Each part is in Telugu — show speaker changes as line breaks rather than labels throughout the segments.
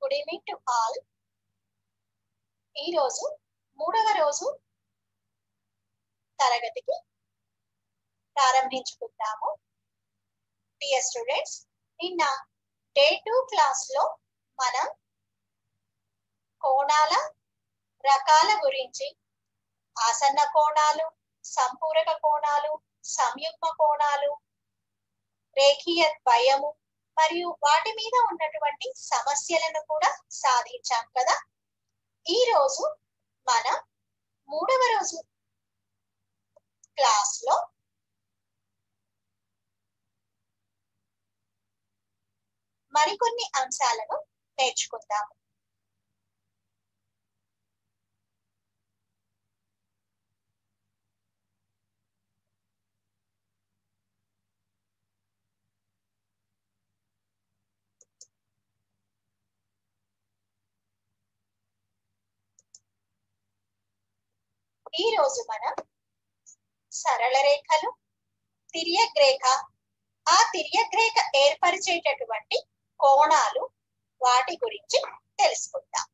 గుడ్ ఈవినింగ్ టు ఆల్ ఈరోజు మూడవ రోజు తరగతికి ప్రారంభించుకుందాము డియర్ స్టూడెంట్స్ నిన్న డే టూ క్లాస్ లో మనం కోణాల రకాల గురించి ఆసన్న కోణాలు సంపూరక కోణాలు సంయుగ్మ కోణాలు రేఖీయ ద్వయము మరియు వాటి మీద ఉన్నటువంటి సమస్యలను కూడా సాధించాం కదా ఈ రోజు మనం మూడవ రోజు క్లాస్ లో మరికొన్ని అంశాలను నేర్చుకుందాము ఈ రోజు మనం సరళ రేఖలు తిర్యక్ రేఖ ఆ తిర్యక్ రేఖ ఏర్పరిచేటటువంటి కోణాలు వాటి గురించి తెలుసుకుందాం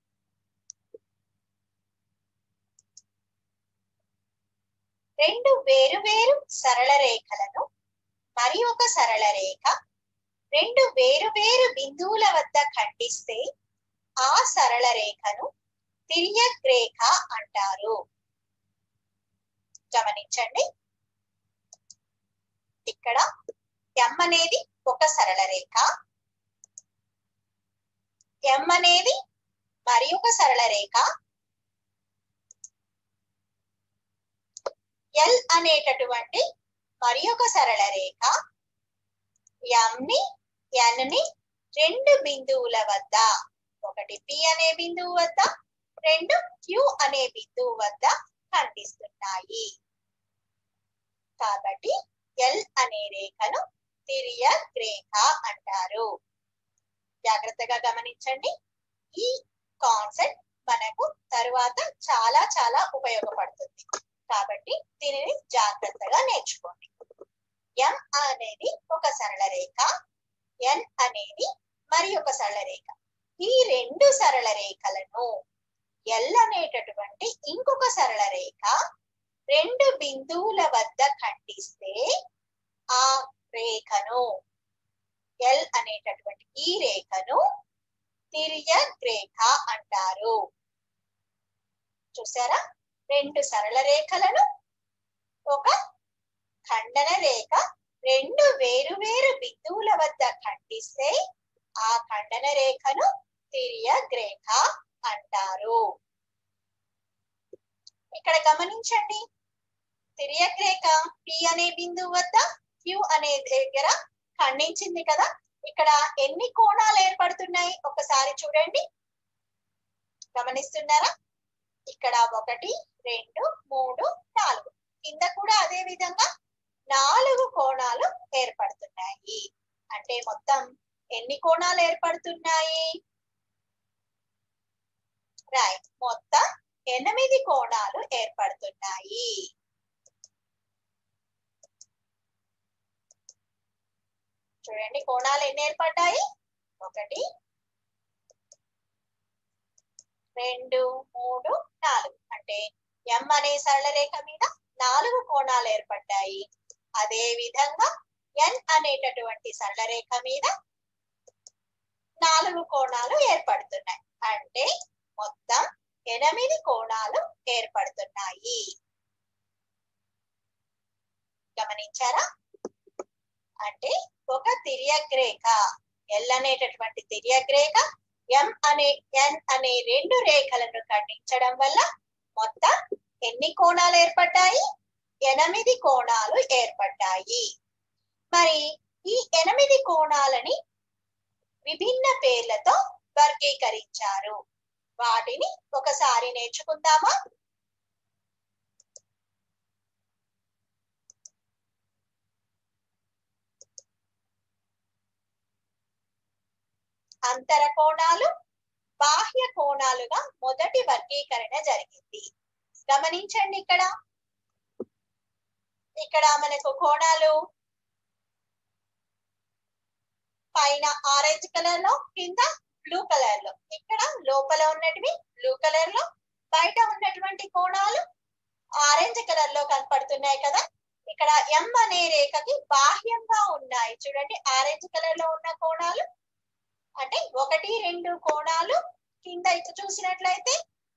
రెండు వేరు వేరు సరళ రేఖలను మరి ఒక సరళ రేఖ రెండు వేరు వేరు బిందువుల వద్ద ఖండిస్తే ఆ సరళ రేఖను తిర్యక్ రేఖ అంటారు గమనించండి ఇక్కడ ఎం అనేది ఒక సరళ రేఖ ఎం అనేది మరి ఒక సరళ రేఖ ఎల్ అనేటటువంటి మరి ఒక సరళ రేఖ ఎం ని ఎన్ ని రెండు బిందువుల వద్ద ఒకటి పి అనే బిందువు వద్ద రెండు క్యూ అనే బిందువు వద్ద ఖండిస్తున్నాయి కాబట్టి ఎల్ అనే రేఖను తిరియక్ రేఖ అంటారు జాగ్రత్తగా గమనించండి ఈ కాన్సెప్ట్ మనకు తరువాత చాలా చాలా ఉపయోగపడుతుంది కాబట్టి దీనిని జాగ్రత్తగా నేర్చుకోండి ఎం అనేది ఒక సరళ రేఖ ఎన్ అనేది మరి ఒక సరళ రేఖ ఈ రెండు సరళ రేఖలను ఎల్ అనేటటువంటి ఇంకొక సరళ రేఖ రెండు బిందువుల వద్ద ఖండిస్తే ఆ రేఖను ఎల్ అనేటటువంటి ఈ రేఖను తిర్యక్ రేఖ అంటారు చూసారా రెండు సరళ రేఖలను ఒక ఖండన రేఖ రెండు వేరు వేరు బిందువుల వద్ద ఖండిస్తే ఆ ఖండన రేఖను తిర్యక్ రేఖ అంటారు ఇక్కడ గమనించండి తిర్యక్ రేఖ పి అనే బిందువు వద్ద క్యూ అనే దగ్గర ఖండించింది కదా ఇక్కడ ఎన్ని కోణాలు ఏర్పడుతున్నాయి ఒకసారి చూడండి గమనిస్తున్నారా ఇక్కడ ఒకటి రెండు మూడు నాలుగు కింద కూడా అదే విధంగా నాలుగు కోణాలు ఏర్పడుతున్నాయి అంటే మొత్తం ఎన్ని కోణాలు ఏర్పడుతున్నాయి రైట్ మొత్తం ఎనిమిది కోణాలు ఏర్పడుతున్నాయి చూడండి కోణాలు ఎన్ని ఏర్పడ్డాయి ఒకటి రెండు మూడు నాలుగు అంటే ఎం అనే సరళ రేఖ మీద నాలుగు కోణాలు ఏర్పడ్డాయి అదే విధంగా ఎన్ అనేటటువంటి సరళ రేఖ మీద నాలుగు కోణాలు ఏర్పడుతున్నాయి అంటే మొత్తం ఎనిమిది కోణాలు ఏర్పడుతున్నాయి గమనించారా అంటే ఒక తిర్యక్ రేఖ ఎల్ అనేటటువంటి తిర్యక్ రేఖ ఎం అనే ఎన్ అనే రెండు రేఖలను ఖండించడం వల్ల మొత్తం ఎన్ని కోణాలు ఏర్పడ్డాయి ఎనిమిది కోణాలు ఏర్పడ్డాయి మరి ఈ ఎనిమిది కోణాలని విభిన్న పేర్లతో వర్గీకరించారు వాటిని ఒకసారి నేర్చుకుందామా అంతర కోణాలు బాహ్య కోణాలుగా మొదటి వర్గీకరణ జరిగింది గమనించండి ఇక్కడ ఇక్కడ మనకు కోణాలు పైన ఆరెంజ్ కలర్ లో కింద బ్లూ కలర్ లో ఇక్కడ లోపల ఉన్నటివి బ్లూ కలర్ లో బయట ఉన్నటువంటి కోణాలు ఆరెంజ్ కలర్ లో కనపడుతున్నాయి కదా ఇక్కడ ఎం అనే రేఖకి బాహ్యంగా ఉన్నాయి చూడండి ఆరెంజ్ కలర్ లో ఉన్న కోణాలు అంటే ఒకటి రెండు కోణాలు కింద ఇటు చూసినట్లయితే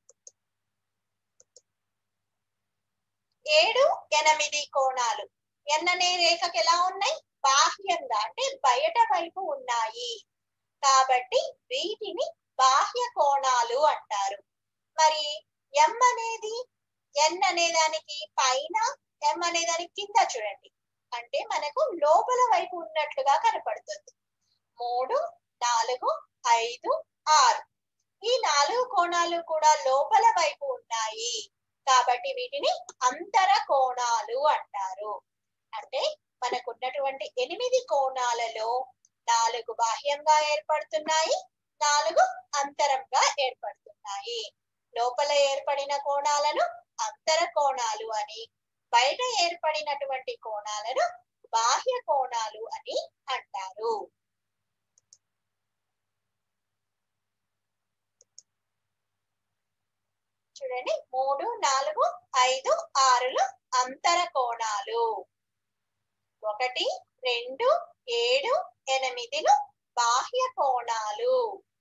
ఏడు ఎనిమిది కోణాలు ఎన్ అనే రేఖకి ఎలా ఉన్నాయి బాహ్యంగా అంటే బయట వైపు ఉన్నాయి కాబట్టి వీటిని బాహ్య కోణాలు అంటారు మరి ఎం అనేది ఎన్ అనే దానికి పైన ఎం అనే దానికి కింద చూడండి అంటే మనకు లోపల వైపు ఉన్నట్లుగా కనపడుతుంది మూడు నాలుగు ఐదు ఆరు ఈ నాలుగు కోణాలు కూడా లోపల వైపు ఉన్నాయి కాబట్టి వీటిని అంతర కోణాలు అంటారు అంటే మనకున్నటువంటి ఎనిమిది కోణాలలో నాలుగు బాహ్యంగా ఏర్పడుతున్నాయి నాలుగు అంతరంగా ఏర్పడుతున్నాయి లోపల ఏర్పడిన కోణాలను అంతర కోణాలు అని బయట ఏర్పడినటువంటి కోణాలను బాహ్య కోణాలు అని అంటారు చూడండి మూడు నాలుగు ఐదు ఆరులు అంతర కోణాలు ఒకటి రెండు ఏడు ఎనిమిదిలు బాహ్య కోణాలు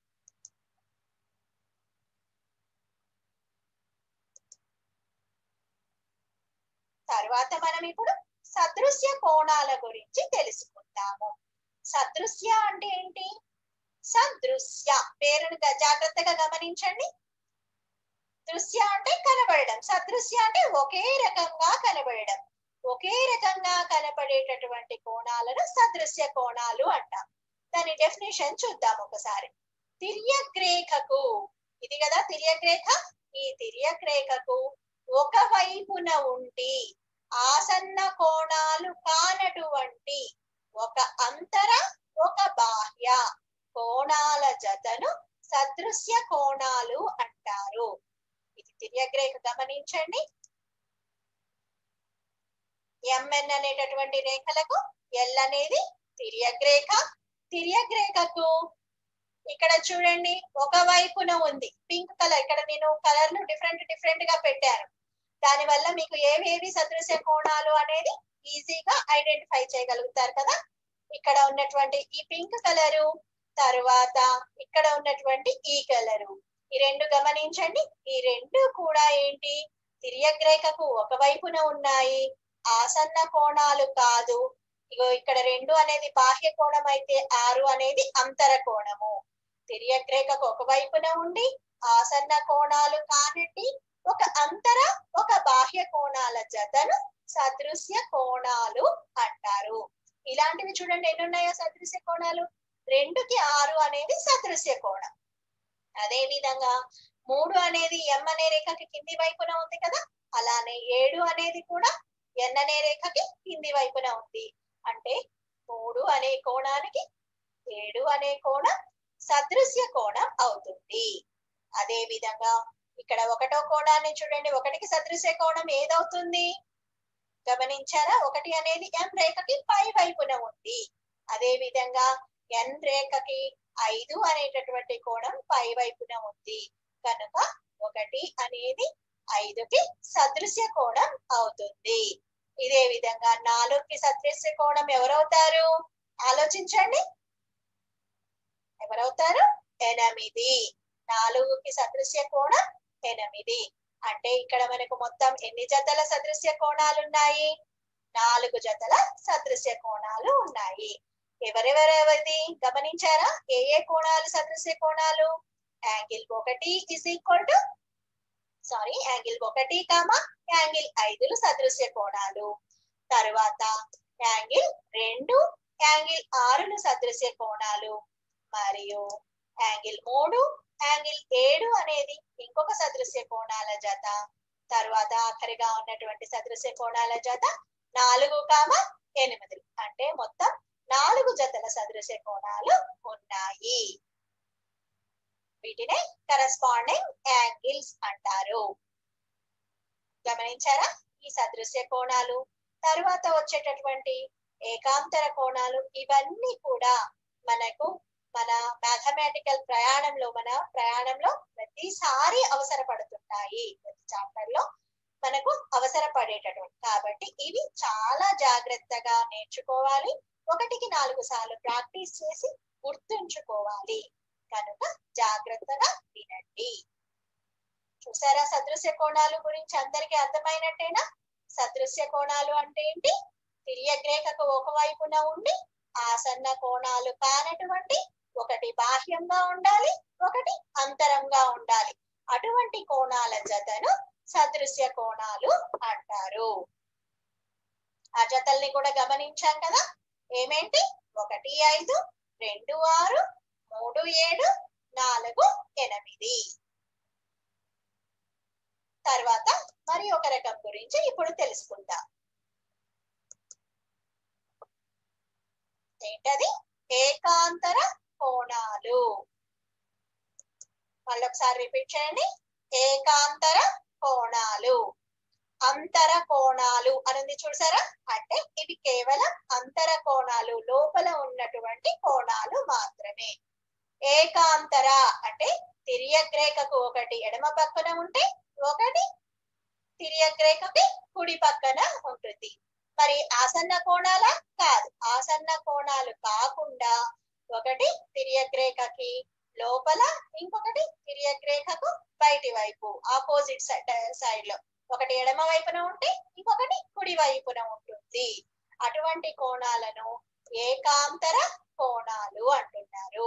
తర్వాత మనం ఇప్పుడు సదృశ్య కోణాల గురించి తెలుసుకుందాము సదృశ్య అంటే ఏంటి సదృశ్య పేరును గ- జాగ్రత్తగా గమనించండి దృశ్య అంటే కనబడడం సదృశ్య అంటే ఒకే రకంగా కనబడడం ఒకే రకంగా కనపడేటటువంటి కోణాలను సదృశ్య కోణాలు అంటాం దాని డెఫినేషన్ చూద్దాం ఒకసారి తిర్యగ్రేఖకు ఇది కదా తిర్యగ్రేఖ ఈ తిర్యగ్రేఖకు ఒక వైపున ఉండి ఆసన్న కోణాలు కానటువంటి ఒక అంతర ఒక బాహ్య కోణాల జతను సదృశ్య కోణాలు అంటారు ఇది తిర్యగ్రేఖ గమనించండి ఎంఎన్ అనేటటువంటి రేఖలకు ఎల్ అనేది తిర్యగ్రేఖ తిర్యగ్రేఖకు ఇక్కడ చూడండి ఒక వైపున ఉంది పింక్ కలర్ ఇక్కడ నేను కలర్ ను డిఫరెంట్ డిఫరెంట్ గా పెట్టాను దాని వల్ల మీకు ఏవేవి సదృశ్య కోణాలు అనేది ఈజీగా ఐడెంటిఫై చేయగలుగుతారు కదా ఇక్కడ ఉన్నటువంటి ఈ పింక్ కలరు తరువాత ఇక్కడ ఉన్నటువంటి ఈ కలరు ఈ రెండు గమనించండి ఈ రెండు కూడా ఏంటి తిర్యగ్రేఖకు ఒక వైపున ఉన్నాయి ఆసన్న కోణాలు కాదు ఇగో ఇక్కడ రెండు అనేది బాహ్య కోణం అయితే ఆరు అనేది అంతర కోణము తిర్యగ్రేఖకు ఒక వైపున ఉండి ఆసన్న కోణాలు కానట్టి ఒక అంతర ఒక బాహ్య కోణాల జతను సదృశ్య కోణాలు అంటారు ఇలాంటివి చూడండి ఎన్ని ఉన్నాయో సదృశ్య కోణాలు రెండుకి ఆరు అనేది సదృశ్య కోణం అదే విధంగా మూడు అనేది ఎం అనే రేఖకి కింది వైపున ఉంది కదా అలానే ఏడు అనేది కూడా ఎన్ అనే రేఖకి కింది వైపున ఉంది అంటే మూడు అనే కోణానికి ఏడు అనే కోణం సదృశ్య కోణం అవుతుంది అదే విధంగా ఇక్కడ ఒకటో కోణాన్ని చూడండి ఒకటికి సదృశ్య కోణం ఏదవుతుంది గమనించారా ఒకటి అనేది ఎం రేఖకి పై వైపున ఉంది అదే విధంగా ఎన్ రేఖకి ఐదు అనేటటువంటి కోణం పై వైపున ఉంది కనుక ఒకటి అనేది ఐదుకి సదృశ్య కోణం అవుతుంది ఇదే విధంగా నాలుగుకి సదృశ్య కోణం ఎవరవుతారు ఆలోచించండి ఎవరవుతారు ఎనిమిది నాలుగుకి సదృశ్య కోణం ఎనిమిది అంటే ఇక్కడ మనకు మొత్తం ఎన్ని జతల సదృశ్య కోణాలు ఉన్నాయి నాలుగు జతల సదృశ్య కోణాలు ఉన్నాయి ఎవరెవరెవరిది గమనించారా ఏ ఏ కోణాలు సదృశ్య కోణాలు యాంగిల్ ఒకటి is equal to sorry angle ఒకటి కామా యాంగిల్ ఐదులు సదృశ్య కోణాలు తర్వాత యాంగిల్ రెండు యాంగిల్ ఆరులు సదృశ్య కోణాలు మరియు యాంగిల్ మూడు యాంగిల్ ఏడు అనేది ఇంకొక సదృశ్య కోణాల జత తర్వాత ఆఖరిగా ఉన్నటువంటి సదృశ్య కోణాల జత నాలుగు కామ ఎనిమిది అంటే మొత్తం నాలుగు జతల సదృశ్య కోణాలు ఉన్నాయి వీటినే కరస్పాండింగ్ యాంగిల్స్ అంటారు గమనించారా ఈ సదృశ్య కోణాలు తర్వాత వచ్చేటటువంటి ఏకాంతర కోణాలు ఇవన్నీ కూడా మనకు మన మ్యాథమెటికల్ ప్రయాణంలో మన ప్రయాణంలో ప్రతిసారి అవసరపడుతుంటాయి ప్రతి చాప్టర్ లో మనకు అవసరపడేటటువంటి కాబట్టి ఇవి చాలా జాగ్రత్తగా నేర్చుకోవాలి ఒకటికి నాలుగు సార్లు ప్రాక్టీస్ చేసి గుర్తుంచుకోవాలి కనుక జాగ్రత్తగా వినండి చూసారా సదృశ్య కోణాలు గురించి అందరికీ అర్థమైనట్టేనా సదృశ్య కోణాలు అంటే ఏంటి తిరియగ్రేఖకు ఒకవైపున ఉండి ఆసన్న కోణాలు కానటువంటి ఒకటి బాహ్యంగా ఉండాలి ఒకటి అంతరంగా ఉండాలి అటువంటి కోణాల జతను సదృశ్య కోణాలు అంటారు ఆ జతల్ని కూడా గమనించాం కదా ఏమేంటి ఒకటి ఐదు రెండు ఆరు మూడు ఏడు నాలుగు ఎనిమిది తర్వాత మరి ఒక రకం గురించి ఇప్పుడు తెలుసుకుందాం ఏంటది ఏకాంతర కోణాలు మళ్ళొకసారి రిపీట్ చేయండి ఏకాంతర కోణాలు అంతర కోణాలు అనేది చూసారా అంటే ఇవి కేవలం అంతర కోణాలు లోపల ఉన్నటువంటి కోణాలు మాత్రమే ఏకాంతర అంటే తిరియగ్రేఖకు ఒకటి ఎడమ పక్కన ఉంటే ఒకటి తిరియగ్రేఖకి కుడి పక్కన ఉంటుంది మరి ఆసన్న కోణాల కాదు ఆసన్న కోణాలు కాకుండా ఒకటి తిరియగ్రేఖకి లోపల ఇంకొకటి తిరియగ్రేఖకు బయటి వైపు ఆపోజిట్ సైడ్ లో ఒకటి ఎడమ వైపున ఉంటే ఇంకొకటి కుడి వైపున ఉంటుంది అటువంటి కోణాలను ఏకాంతర కోణాలు అంటున్నారు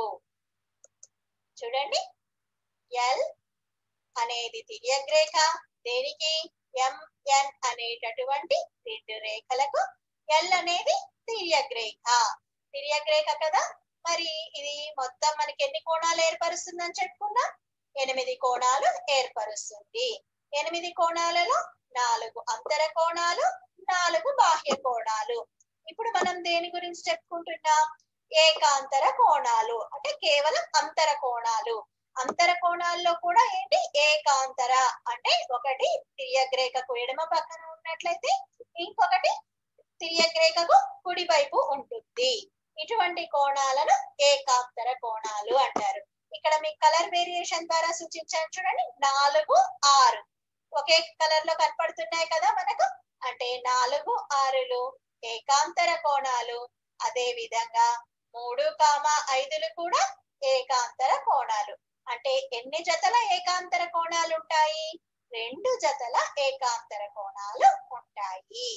చూడండి ఎల్ అనేది తిరియగ్రేఖ దేనికి ఎంఎన్ అనేటటువంటి రెండు రేఖలకు ఎల్ అనేది తిరియగ్రేఖ తిరియగ్రేఖ కదా మరి ఇది మొత్తం మనకి ఎన్ని కోణాలు ఏర్పరుస్తుందని చెప్పుకున్నాం ఎనిమిది కోణాలు ఏర్పరుస్తుంది ఎనిమిది కోణాలలో నాలుగు అంతర కోణాలు నాలుగు బాహ్య కోణాలు ఇప్పుడు మనం దేని గురించి చెప్పుకుంటున్నాం ఏకాంతర కోణాలు అంటే కేవలం అంతర కోణాలు అంతర కోణాల్లో కూడా ఏంటి ఏకాంతర అంటే ఒకటి తిరియగ్రేఖకు ఎడమ పక్కన ఉన్నట్లయితే ఇంకొకటి తిరియగ్రేఖకు కుడి వైపు ఉంటుంది ఇటువంటి కోణాలను ఏకాంతర కోణాలు అంటారు ఇక్కడ మీ కలర్ వేరియేషన్ ద్వారా సూచించాను చూడండి నాలుగు ఆరు ఒకే కలర్ లో కనపడుతున్నాయి కదా మనకు అంటే నాలుగు ఆరులు ఏకాంతర కోణాలు అదే విధంగా మూడు కామ ఐదులు కూడా ఏకాంతర కోణాలు అంటే ఎన్ని జతల ఏకాంతర కోణాలు ఉంటాయి రెండు జతల ఏకాంతర కోణాలు ఉంటాయి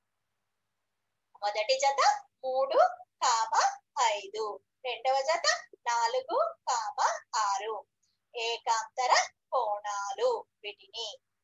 మొదటి జత మూడు కామ ఐదు రెండవ జత నాలుగు కామ ఆరు ఏకాంతర కోణాలు వీటిని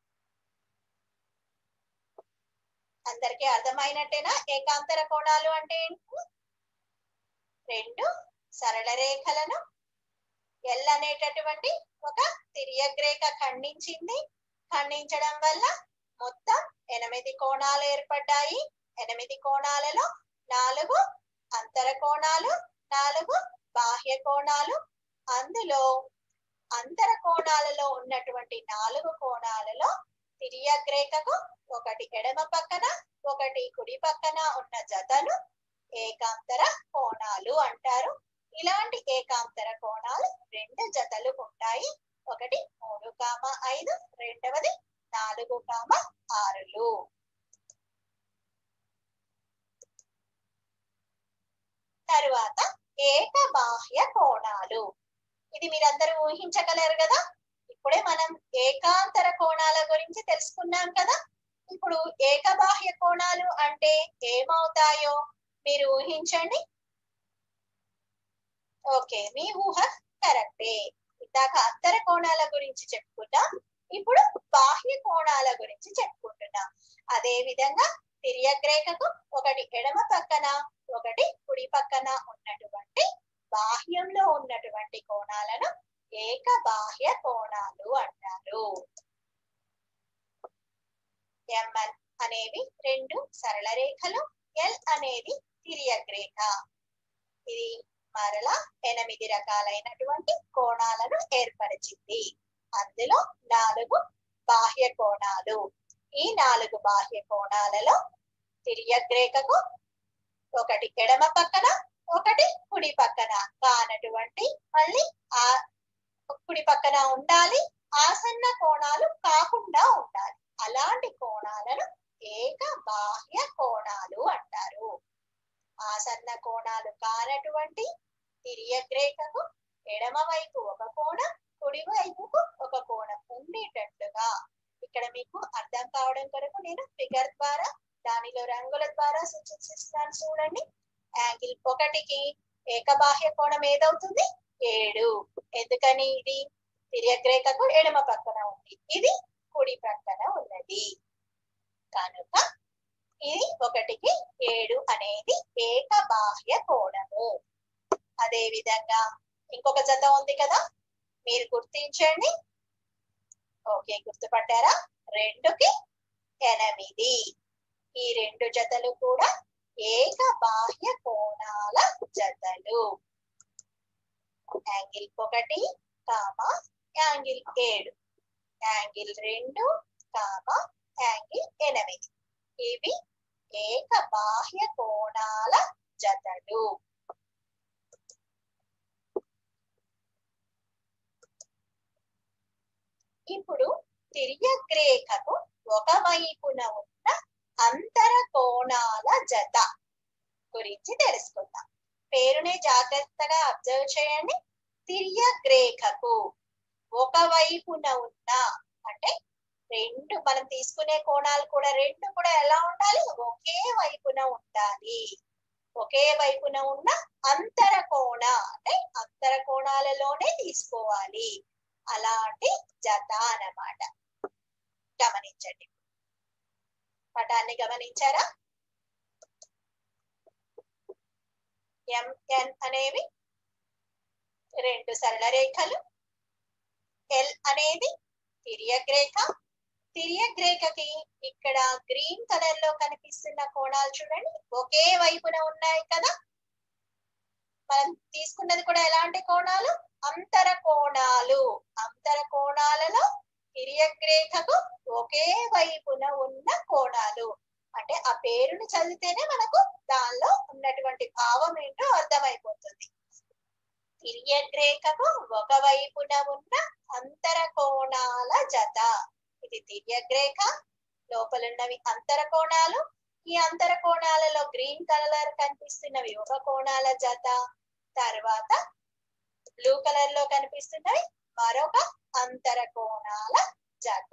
అందరికీ అర్థమైనట్టేనా ఏకాంతర కోణాలు అంటే ఏంటి రెండు సరళ రేఖలను ఎల్ అనేటటువంటి ఒక తిరియగ్రేఖ ఖండించింది ఖండించడం వల్ల మొత్తం ఎనిమిది కోణాలు ఏర్పడ్డాయి ఎనిమిది కోణాలలో నాలుగు అంతర కోణాలు నాలుగు బాహ్య కోణాలు అందులో అంతర కోణాలలో ఉన్నటువంటి నాలుగు కోణాలలో తిరియగ్రేఖకు ఒకటి ఎడమ పక్కన ఒకటి కుడి పక్కన ఉన్న జతను ఏకాంతర కోణాలు అంటారు ఇలాంటి ఏకాంతర కోణాలు రెండు జతలు ఉంటాయి ఒకటి మూడు కామ ఐదు రెండవది నాలుగు కామ ఆరులు తరువాత ఏకబాహ్య కోణాలు ఇది మీరందరూ ఊహించగలరు కదా ఇప్పుడే మనం ఏకాంతర కోణాల గురించి తెలుసుకున్నాం కదా ఇప్పుడు ఏకబాహ్య కోణాలు అంటే ఏమవుతాయో మీరు ఊహించండి ఓకే మీ ఊహ కరెక్టే ఇందాక అంతర కోణాల గురించి చెప్పుకున్నాం ఇప్పుడు బాహ్య కోణాల గురించి చెప్పుకుంటున్నాం అదే విధంగా తిరియగ్రేఖకు ఒకటి ఎడమ పక్కన ఒకటి కుడి పక్కన ఉన్నటువంటి బాహ్యంలో ఉన్నటువంటి కోణాలను ఏక బాహ్య కోణాలు అంటారు ఎంఎన్ అనేవి రెండు సరళ రేఖలు ఎల్ అనేది తిరియగ్రేఖ ఇది మరలా ఎనిమిది రకాలైనటువంటి కోణాలను ఏర్పరిచింది అందులో నాలుగు బాహ్య కోణాలు ఈ నాలుగు బాహ్య కోణాలలో తిరియగ్రేఖకు ఒకటి ఎడమ పక్కన ఒకటి కుడి పక్కన కానటువంటి మళ్ళీ ఆ కుడి పక్కన ఉండాలి ఆసన్న కోణాలు కాకుండా ఉండాలి అలాంటి కోణాలను ఏక బాహ్య కోణాలు అంటారు ఆసన్న కోణాలు కానటువంటి తిరియగ్రేఖకు ఎడమ వైపు ఒక కోణం కుడి వైపుకు ఒక కోణం ఉండేటట్లుగా ఇక్కడ మీకు అర్థం కావడం కొరకు నేను ఫిగర్ ద్వారా దానిలో రంగుల ద్వారా సూచిస్తున్నాను చూడండి యాంగిల్ ఒకటికి ఏకబాహ్య కోణం ఏదవుతుంది ఏడు ఎందుకని ఇది తిరియగ్రేఖకు ఎడమ పక్కన ఉంది ఇది కుడి పక్కన ఉన్నది కనుక ఇది ఒకటికి ఏడు అనేది ఏకబాహ్య కోణము అదే విధంగా ఇంకొక జత ఉంది కదా మీరు గుర్తించండి ఓకే గుర్తుపట్టారా రెండుకి ఎనిమిది ఈ రెండు జతలు కూడా ఏక బాహ్య కోణాల జతలు యాంగిల్ ఒకటి కామా యాంగిల్ ఏడు యాంగిల్ రెండు కామా యాంగిల్ ఎనిమిది ఇవి ఏక బాహ్య కోణాల జతలు ఇప్పుడు తిర్యగ్రేఖకు ఒక వైపున ఉన్న అంతర కోణాల జత గురించి తెలుసుకుందాం పేరునే జాగ్రత్తగా అబ్జర్వ్ చేయండి తిర్యగ్రేఖకు ఒక వైపున ఉన్న అంటే రెండు మనం తీసుకునే కోణాలు కూడా రెండు కూడా ఎలా ఉండాలి ఒకే వైపున ఉండాలి ఒకే వైపున ఉన్న అంతర కోణ అంటే అంతర కోణాలలోనే తీసుకోవాలి అలాంటి జత అన్నమాట గమనించండి పటాన్ని గమనించారా ఎంఎన్ అనేవి రెండు సరళ రేఖలు ఎల్ అనేది తిరియగ్రేఖ తిరియగ్రేఖకి ఇక్కడ గ్రీన్ కలర్ లో కనిపిస్తున్న కోణాలు చూడండి ఒకే వైపున ఉన్నాయి కదా మనం తీసుకున్నది కూడా ఎలాంటి కోణాలు అంతర కోణాలు అంతర కోణాలలో తిరియగ్రేఖకు ఒకే వైపున ఉన్న కోణాలు అంటే ఆ పేరుని చదివితేనే మనకు దానిలో ఉన్నటువంటి భావం ఏంటో అర్థమైపోతుంది తిరియగ్రేఖకు ఒక వైపున ఉన్న అంతర కోణాల జత ఇది తిరియగ్రేఖ లోపలున్నవి అంతర కోణాలు ఈ అంతర కోణాలలో గ్రీన్ కలర్ కనిపిస్తున్నవి ఒక కోణాల జత తర్వాత బ్లూ కలర్ లో కనిపిస్తున్నవి మరొక అంతర కోణాల జత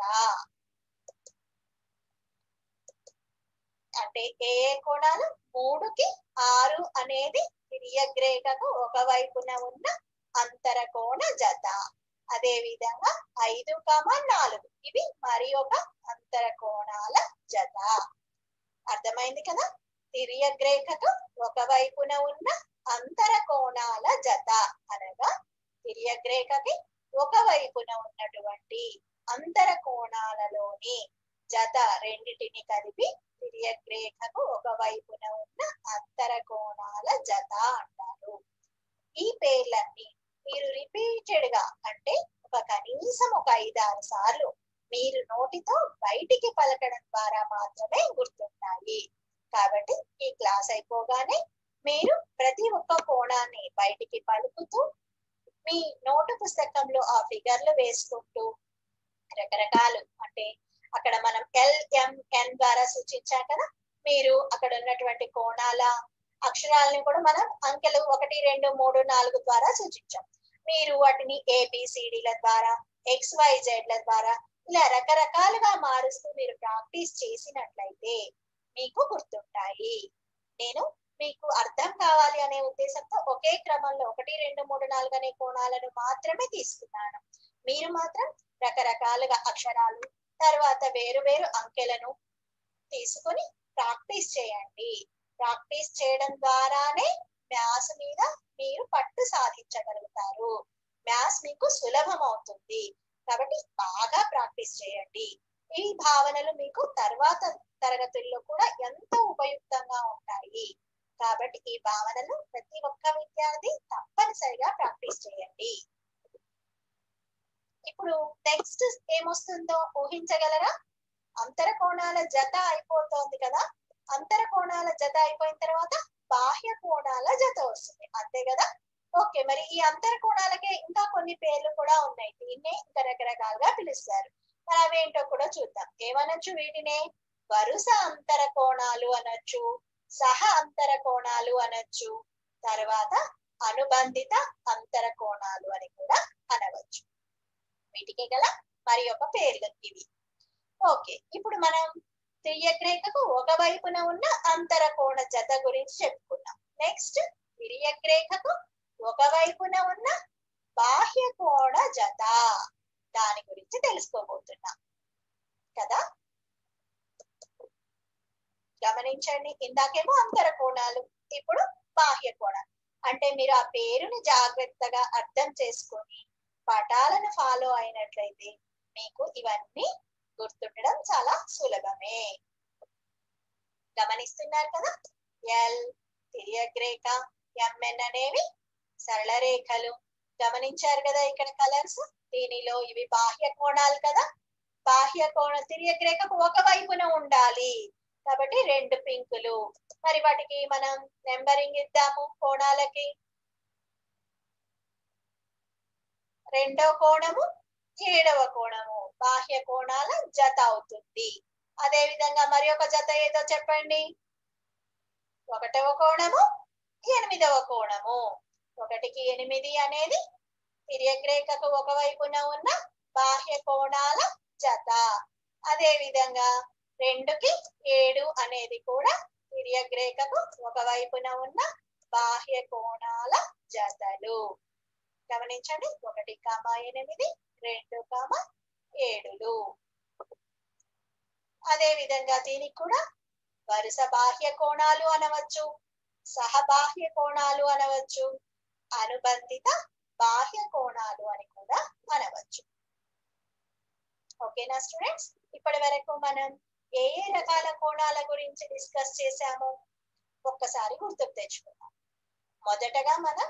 అంటే ఏ ఏ కోణాలు మూడుకి ఆరు అనేది తిరియగ్రేఖకు ఒక వైపున ఉన్న అంతర కోణ జత అదే విధంగా ఐదు కమ నాలుగు ఇవి మరి ఒక అంతర కోణాల జత అర్థమైంది కదా తిరియగ్రేఖకు ఒక వైపున ఉన్న అంతర కోణాల జత అనగా తిరియగ్రేఖకి ఒక వైపున ఉన్నటువంటి అంతర కోణాలలోని జత రెండిటిని కలిపి తిరియగ్రేఖకు ఒక వైపున ఉన్న అంతర కోణాల జత అంటారు ఈ పేర్లన్నీ మీరు రిపీటెడ్ గా అంటే ఒక కనీసం ఒక ఐదారు సార్లు మీరు నోటితో బయటికి పలకడం ద్వారా మాత్రమే గుర్తుంటాయి కాబట్టి ఈ క్లాస్ అయిపోగానే మీరు ప్రతి ఒక్క కోణాన్ని బయటికి పలుకుతూ మీ నోటు పుస్తకంలో ఆ ఫిగర్లు వేసుకుంటూ రకరకాలు అంటే అక్కడ మనం ఎల్ఎంఎన్ ద్వారా సూచించాం కదా మీరు అక్కడ ఉన్నటువంటి కోణాల అక్షరాలని కూడా మనం అంకెలు ఒకటి రెండు మూడు నాలుగు ద్వారా సూచించాం మీరు వాటిని ఏబిసిడిల ద్వారా ఎక్స్ వై జెడ్ల ద్వారా ఇలా రకరకాలుగా మారుస్తూ మీరు ప్రాక్టీస్ చేసినట్లయితే మీకు గుర్తుంటాయి నేను మీకు అర్థం కావాలి అనే ఉద్దేశంతో ఒకే క్రమంలో ఒకటి రెండు మూడు నాలుగు అనే కోణాలను మాత్రమే తీసుకున్నాను మీరు మాత్రం రకరకాలుగా అక్షరాలు తర్వాత వేరు వేరు అంకెలను తీసుకొని ప్రాక్టీస్ చేయండి ప్రాక్టీస్ చేయడం ద్వారానే మ్యాథ్స్ మీద మీరు పట్టు సాధించగలుగుతారు మ్యాథ్స్ మీకు సులభం అవుతుంది కాబట్టి బాగా ప్రాక్టీస్ చేయండి ఈ భావనలు మీకు తర్వాత తరగతుల్లో కూడా ఎంతో ఉపయుక్తంగా ఉంటాయి కాబట్టి ఈ భావనలు ప్రతి ఒక్క విద్యార్థి తప్పనిసరిగా ప్రాక్టీస్ చేయండి ఇప్పుడు నెక్స్ట్ ఏమొస్తుందో ఊహించగలరా అంతర కోణాల జత అయిపోతోంది కదా అంతర కోణాల జత అయిపోయిన తర్వాత బాహ్య కోణాల జత వస్తుంది కదా ఓకే మరి ఈ అంతర కోణాలకే ఇంకా కొన్ని పేర్లు కూడా ఉన్నాయి దీన్నే ఇంకా రకరకాలుగా పిలుస్తారు మరి అవేంటో కూడా చూద్దాం ఏమనొచ్చు వీటినే వరుస అంతర కోణాలు అనొచ్చు సహ అంతర కోణాలు అనొచ్చు తర్వాత అనుబంధిత అంతర కోణాలు అని కూడా అనవచ్చు వీటికి గల మరి ఒక పేర్లు ఇవి ఓకే ఇప్పుడు మనం తిర్యగ్రేఖకు ఒక వైపున ఉన్న అంతర కోణ జత గురించి చెప్పుకున్నాం నెక్స్ట్ తిర్యగ్రేఖకు ఒక వైపున ఉన్న బాహ్య కోణ జత దాని గురించి తెలుసుకోబోతున్నాం కదా గమనించండి ఇందాకేమో అంతర కోణాలు ఇప్పుడు బాహ్య కోణాలు అంటే మీరు ఆ పేరుని జాగ్రత్తగా అర్థం చేసుకొని పటాలను ఫాలో అయినట్లయితే మీకు ఇవన్నీ గుర్తుండడం చాలా సులభమే గమనిస్తున్నారు కదా ఎల్ తిరియగ్రేఖ ఎంఎన్ అనేవి సరళ రేఖలు గమనించారు కదా ఇక్కడ కలర్స్ దీనిలో ఇవి బాహ్య కోణాలు కదా బాహ్య కోణ తిరియగ్రేఖకు ఒక వైపున ఉండాలి కాబట్టి రెండు పింకులు మరి వాటికి మనం నెంబరింగ్ ఇద్దాము కోణాలకి రెండో కోణము ఏడవ కోణము బాహ్య కోణాల జత అవుతుంది అదే విధంగా మరి ఒక జత ఏదో చెప్పండి ఒకటవ కోణము ఎనిమిదవ కోణము ఒకటికి ఎనిమిది అనేది తిర్యగ్రేఖకు ఒక వైపున ఉన్న బాహ్య కోణాల జత అదే విధంగా రెండుకి ఏడు అనేది కూడా తిర్యగ్రేఖకు ఒక వైపున ఉన్న బాహ్య కోణాల జతలు గమనించండి ఒకటి కామ ఎనిమిది రెండు కామ ఏడులు అదే విధంగా దీనికి కూడా వరుస బాహ్య కోణాలు అనవచ్చు సహబాహ్య కోణాలు అనవచ్చు అనుబంధిత బాహ్య కోణాలు అని కూడా అనవచ్చు ఓకేనా స్టూడెంట్స్ ఇప్పటి వరకు మనం ఏ ఏ రకాల కోణాల గురించి డిస్కస్ చేశాము ఒక్కసారి గుర్తుకు తెచ్చుకుందాం మొదటగా మనం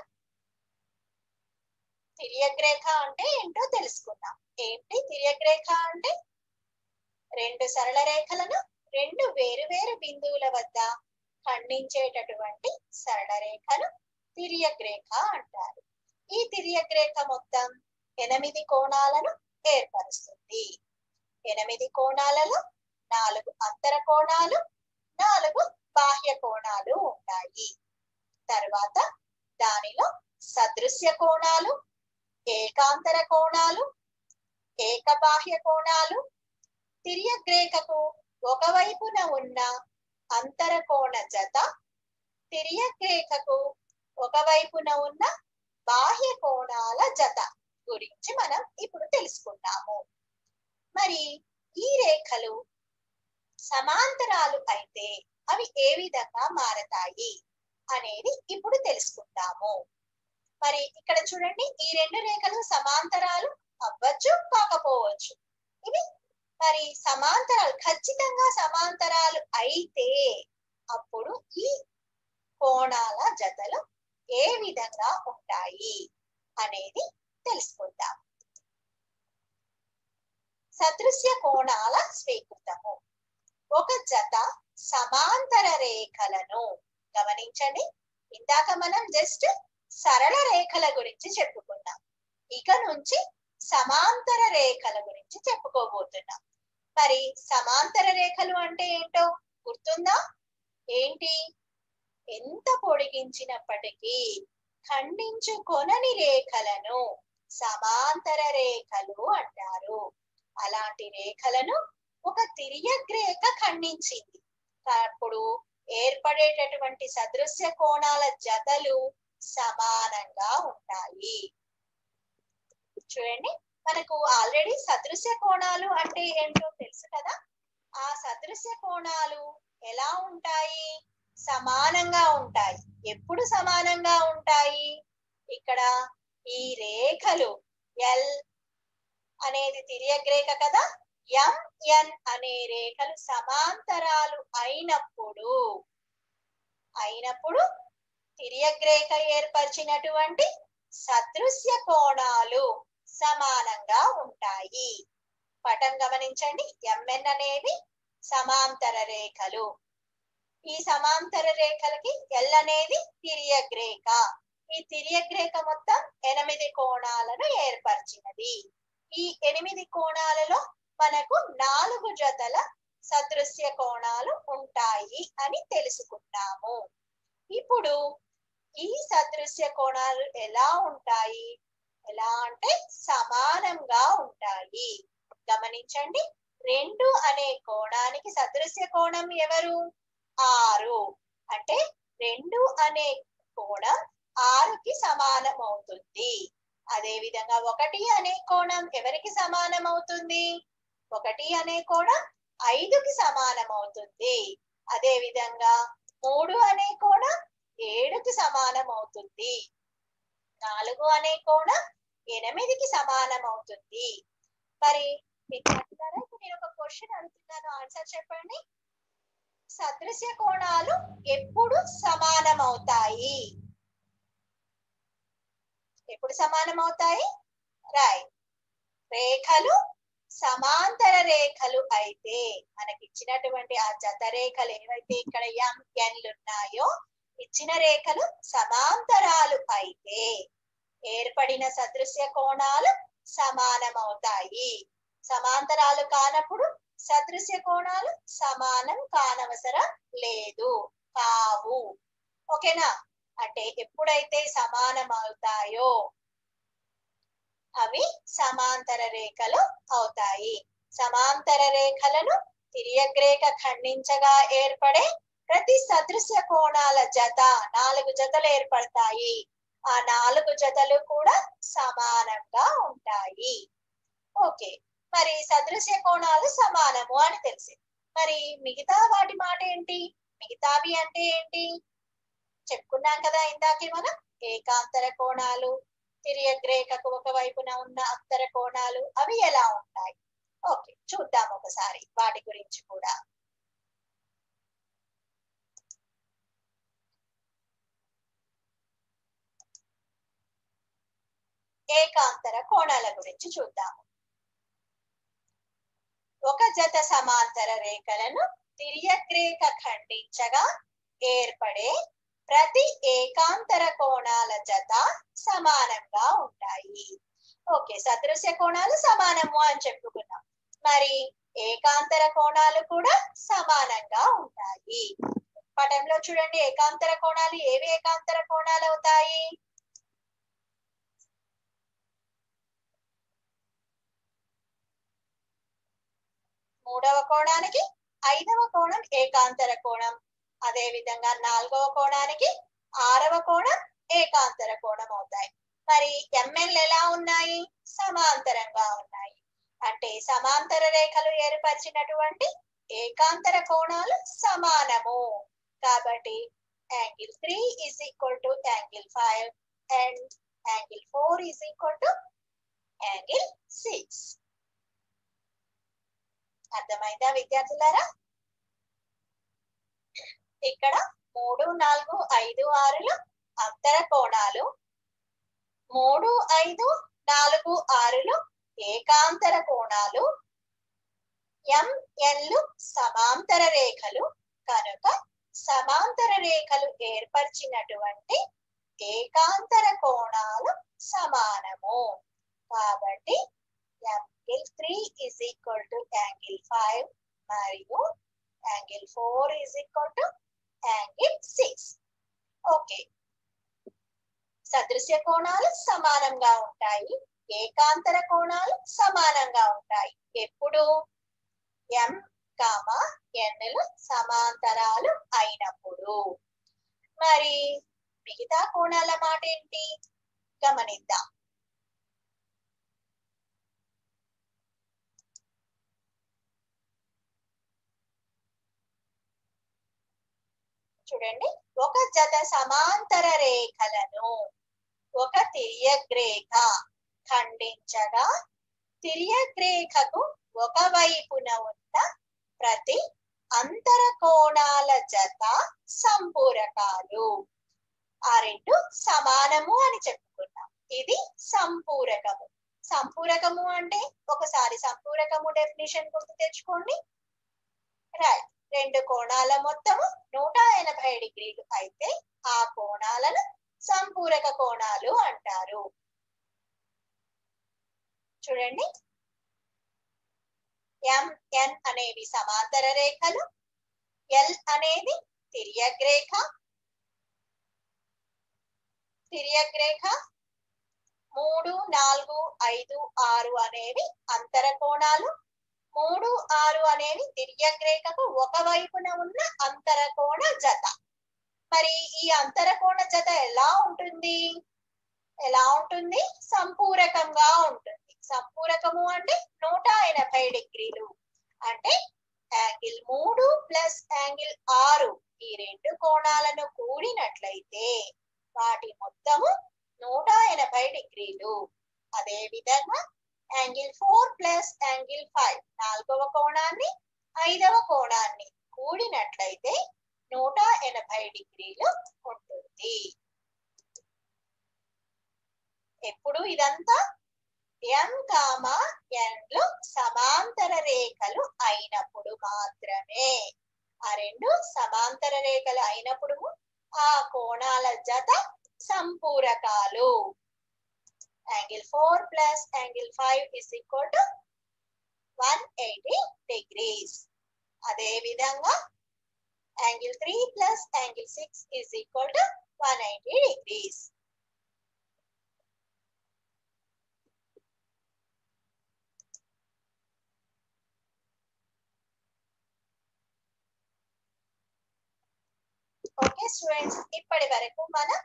తిర్యగ్రేఖ అంటే ఏంటో తెలుసుకుందాం ఏంటి తిర్యగ్రేఖ అంటే రెండు సరళ రేఖలను రెండు వేరు వేరు బిందువుల వద్ద ఖండించేటటువంటి సరళ రేఖను తిర్యగ్రేఖ అంటారు ఈ తిర్యగ్రేఖ మొత్తం ఎనిమిది కోణాలను ఏర్పరుస్తుంది ఎనిమిది కోణాలలో నాలుగు అంతర కోణాలు నాలుగు బాహ్య కోణాలు ఉంటాయి తర్వాత దానిలో సదృశ్య కోణాలు ఏకాంతర కోణాలు ఏకబాహ్య కోణాలు తిర్యగ్రేఖకు ఒకవైపున ఉన్న అంతర కోణ జత తిర్యగ్రేఖకు ఒకవైపున ఉన్న బాహ్య కోణాల జత గురించి మనం ఇప్పుడు తెలుసుకున్నాము మరి ఈ రేఖలు సమాంతరాలు అయితే అవి ఏ విధంగా మారతాయి అనేది ఇప్పుడు తెలుసుకుందాము మరి ఇక్కడ చూడండి ఈ రెండు రేఖలు సమాంతరాలు అవ్వచ్చు కాకపోవచ్చు ఇవి మరి సమాంతరాలు ఖచ్చితంగా సమాంతరాలు అయితే అప్పుడు ఈ కోణాల జతలు ఏ విధంగా ఉంటాయి అనేది తెలుసుకుందాం సదృశ్య కోణాల స్వీకృతము ఒక జత సమాంతర రేఖలను గమనించండి ఇందాక మనం జస్ట్ సరళ రేఖల గురించి చెప్పుకున్నాం ఇక నుంచి సమాంతర రేఖల గురించి చెప్పుకోబోతున్నాం మరి సమాంతర రేఖలు అంటే ఏంటో గుర్తుందా ఏంటి ఎంత పొడిగించినప్పటికీ ఖండించుకొనని రేఖలను సమాంతర రేఖలు అంటారు అలాంటి రేఖలను ఒక తిర్యగ్రేఖ ఖండించింది అప్పుడు ఏర్పడేటటువంటి సదృశ్య కోణాల జతలు సమానంగా ఉంటాయి చూడండి మనకు ఆల్రెడీ సదృశ్య కోణాలు అంటే ఏంటో తెలుసు కదా ఆ సదృశ్య కోణాలు ఎలా ఉంటాయి సమానంగా ఉంటాయి ఎప్పుడు సమానంగా ఉంటాయి ఇక్కడ ఈ రేఖలు ఎల్ అనేది తిర్యగ్రేఖ కదా ఎం ఎన్ అనే రేఖలు సమాంతరాలు అయినప్పుడు అయినప్పుడు తిర్యగ్రేఖ ఏర్పరిచినటువంటి సదృశ్య కోణాలు సమానంగా ఉంటాయి పటం గమనించండి ఎంఎన్ అనేవి సమాంతర రేఖలు ఈ సమాంతర రేఖలకి ఎల్ అనేది తిర్యగ్రేఖ ఈ తిరియక్ రేఖ మొత్తం ఎనిమిది కోణాలను ఏర్పరిచినది ఈ ఎనిమిది కోణాలలో మనకు నాలుగు జతల సదృశ్య కోణాలు ఉంటాయి అని తెలుసుకున్నాము ఇప్పుడు ఈ సదృశ్య కోణాలు ఎలా ఉంటాయి ఎలా అంటే సమానంగా ఉంటాయి గమనించండి రెండు అనే కోణానికి సదృశ్య కోణం ఎవరు ఆరు అంటే రెండు అనే కోణం ఆరుకి సమానం అవుతుంది అదే విధంగా ఒకటి అనే కోణం ఎవరికి సమానం అవుతుంది ఒకటి అనే కోణం ఐదుకి సమానం అవుతుంది అదే విధంగా మూడు అనే కోణం ఏడుకి సమానం అవుతుంది నాలుగు అనే కోణం ఎనిమిదికి సమానం అవుతుంది మరి విద్యార్థులారా ఇప్పుడు నేను ఒక క్వశ్చన్ అడుగుతున్నాను ఆన్సర్ చెప్పండి సదృశ్య కోణాలు ఎప్పుడు సమానం అవుతాయి ఎప్పుడు సమానం అవుతాయి రైట్ రేఖలు సమాంతర రేఖలు అయితే మనకి ఇచ్చినటువంటి ఆ జత రేఖలు ఏవైతే ఇక్కడ ఎం ఎన్లు ఉన్నాయో ఇచ్చిన రేఖలు సమాంతరాలు అయితే ఏర్పడిన సదృశ్య కోణాలు సమానమవుతాయి సమాంతరాలు కానప్పుడు సదృశ్య కోణాలు సమానం కానవసరం లేదు కావు ఓకేనా అంటే ఎప్పుడైతే సమానం అవుతాయో అవి సమాంతర రేఖలు అవుతాయి సమాంతర రేఖలను తిరియగ్రేఖ ఖండించగా ఏర్పడే ప్రతి సదృశ్య కోణాల జత నాలుగు జతలు ఏర్పడతాయి ఆ నాలుగు జతలు కూడా సమానంగా ఉంటాయి ఓకే మరి సదృశ్య కోణాలు సమానము అని తెలిసింది మరి మిగతా వాటి మాట ఏంటి మిగతావి అంటే ఏంటి చెప్పుకున్నాం కదా ఇందాకే మనం ఏకాంతర కోణాలు తిరియగ్రేఖకు ఒక వైపున ఉన్న అంతర కోణాలు అవి ఎలా ఉంటాయి ఓకే చూద్దాం ఒకసారి వాటి గురించి కూడా ఏకాంతర కోణాల గురించి చూద్దాము ఒక జత సమాంతర రేఖలను తిరియగ్రేఖ ఖండించగా ఏర్పడే ప్రతి ఏకాంతర కోణాల జత సమానంగా ఉంటాయి ఓకే సదృశ్య కోణాలు సమానము అని చెప్పుకున్నాం మరి ఏకాంతర కోణాలు కూడా సమానంగా ఉంటాయి పటంలో చూడండి ఏకాంతర కోణాలు ఏవి ఏకాంతర కోణాలు అవుతాయి మూడవ కోణానికి ఐదవ కోణం ఏకాంతర కోణం అదే విధంగా నాలుగవ కోణానికి ఆరవ కోణం ఏకాంతర కోణం అవుతాయి మరి ఎంఎల్ ఎలా ఉన్నాయి సమాంతరంగా ఉన్నాయి అంటే సమాంతర రేఖలు ఏర్పరిచినటువంటి ఏకాంతర కోణాలు సమానము కాబట్టి angle three is equal to angle five and angle four is equal to angle six అర్థమైందా విద్యార్థులారా ఇక్కడ మూడు నాలుగు ఐదు ఆరులు అంతర కోణాలు మూడు ఐదు నాలుగు ఆరులు ఏకాంతర కోణాలు ఎం ఎన్లు సమాంతర రేఖలు కనుక సమాంతర రేఖలు ఏర్పరిచినటువంటి ఏకాంతర కోణాలు సమానము కాబట్టి angle three is equal to angle five మరియు angle four is equal to angle six okay సదృశ్య కోణాలు సమానంగా ఉంటాయి ఏకాంతర కోణాలు సమానంగా ఉంటాయి ఎప్పుడు ఎం కామా ఎన్లు సమాంతరాలు అయినప్పుడు మరి మిగతా కోణాల మాట ఏంటి గమనిద్దాం చూడండి ఒక జత సమాంతర రేఖలను ఒక తిరియగ్రేఖ ఖండించగా తిరియగ్రేఖకు ఒక వైపున ఉన్న ప్రతి అంతర కోణాల జత సంపూరకాలు ఆ రెండు సమానము అని చెప్పుకున్నాం ఇది సంపూరకము సంపూరకము అంటే ఒకసారి సంపూరకము డెఫినిషన్ గుర్తు తెచ్చుకోండి రైట్ రెండు కోణాల మొత్తము నూట ఎనభై డిగ్రీలు అయితే ఆ కోణాలను సం సంపూరక కోణాలు అంటారు చూడండి ఎం ఎన్ అనేవి సమాంతర రేఖలు ఎల్ అనేది తిర్యక్ రేఖ తిర్యక్ రేఖ మూడు నాలుగు ఐదు ఆరు అనేవి అంతర కోణాలు మూడు ఆరు అనేవి తిర్యక్ రేఖకు ఒక వైపున ఉన్న అంతర కోణ జత మరి ఈ అంతర కోణ జత ఎలా ఉంటుంది ఎలా ఉంటుంది సంపూరకంగా ఉంటుంది సంపూరకము అంటే నూట ఎనభై డిగ్రీలు అంటే యాంగిల్ మూడు ప్లస్ యాంగిల్ ఆరు ఈ రెండు కోణాలను కూడినట్లయితే వాటి మొత్తము నూట ఎనభై డిగ్రీలు అదే విధంగా angle four plus angle five నాలుగవ కోణాన్ని ఐదవ కోణాన్ని కూడినట్లయితే నూట ఎనభై డిగ్రీలు ఉంటుంది ఎప్పుడు ఇదంతా ఎం కామా ఎన్లు సమాంతర రేఖలు అయినప్పుడు మాత్రమే ఆ రెండు సమాంతర రేఖలు అయినప్పుడు ఆ కోణాల జత సంపూరకాలు angle four plus angle five is equal to one eighty degrees అదే విధంగా angle three plus angle six is equal to one eighty degrees okay students ఇప్పటి వరకు మనం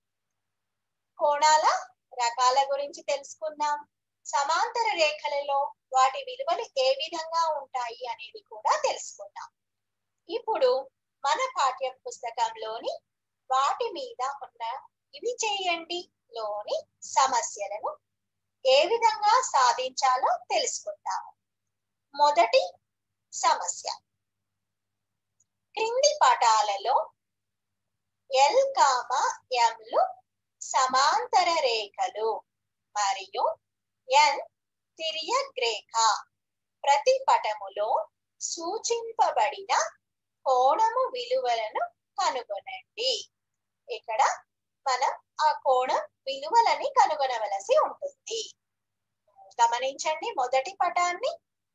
కోణాల రకాల గురించి తెలుసుకున్నాం సమాంతర రేఖలలో వాటి విలువలు ఏ విధంగా ఉంటాయి అనేది కూడా తెలుసుకున్నాం ఇప్పుడు మన పాఠ్య పుస్తకంలోని వాటి మీద ఉన్న ఇవి చేయండి లోని సమస్యలను ఏ విధంగా సాధించాలో తెలుసుకుందాము మొదటి సమస్య క్రింది పటాలలో ఎల్ కామ ఎంలు సమాంతర రేఖలు మరియు ఎన్ తిర్యక్ రేఖ ప్రతి పటములో సూచింపబడిన కోణము విలువలను కనుగొనండి ఇక్కడ మనం ఆ కోణం విలువలని కనుగొనవలసి ఉంటుంది గమనించండి మొదటి పటాన్ని